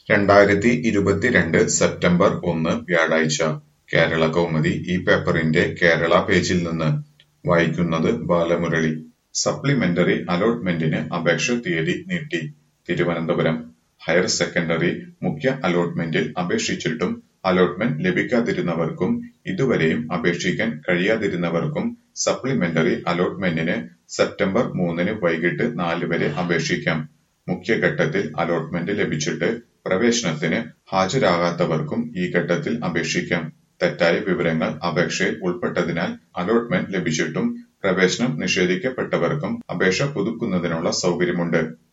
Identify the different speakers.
Speaker 1: രണ്ടായിരത്തി ഇരുപത്തിരണ്ട് സെപ്റ്റംബർ ഒന്ന് വ്യാഴാഴ്ച കേരള കൗമുദി ഈ പേപ്പറിന്റെ കേരള പേജിൽ നിന്ന് വായിക്കുന്നത് ബാലമുരളി സപ്ലിമെന്ററി അലോട്ട്മെന്റിന് അപേക്ഷ തീയതി നീട്ടി തിരുവനന്തപുരം ഹയർ സെക്കൻഡറി മുഖ്യ അലോട്ട്മെന്റിൽ അപേക്ഷിച്ചിട്ടും അലോട്ട്മെന്റ് ലഭിക്കാതിരുന്നവർക്കും ഇതുവരെയും അപേക്ഷിക്കാൻ കഴിയാതിരുന്നവർക്കും സപ്ലിമെന്ററി അലോട്ട്മെന്റിന് സെപ്റ്റംബർ മൂന്നിന് വൈകിട്ട് നാല് വരെ അപേക്ഷിക്കാം മുഖ്യഘട്ടത്തിൽ അലോട്ട്മെന്റ് ലഭിച്ചിട്ട് പ്രവേശനത്തിന് ഹാജരാകാത്തവർക്കും ഈ ഘട്ടത്തിൽ അപേക്ഷിക്കാം തെറ്റായ വിവരങ്ങൾ അപേക്ഷയിൽ ഉൾപ്പെട്ടതിനാൽ അലോട്ട്മെന്റ് ലഭിച്ചിട്ടും പ്രവേശനം നിഷേധിക്കപ്പെട്ടവർക്കും അപേക്ഷ പുതുക്കുന്നതിനുള്ള സൗകര്യമുണ്ട്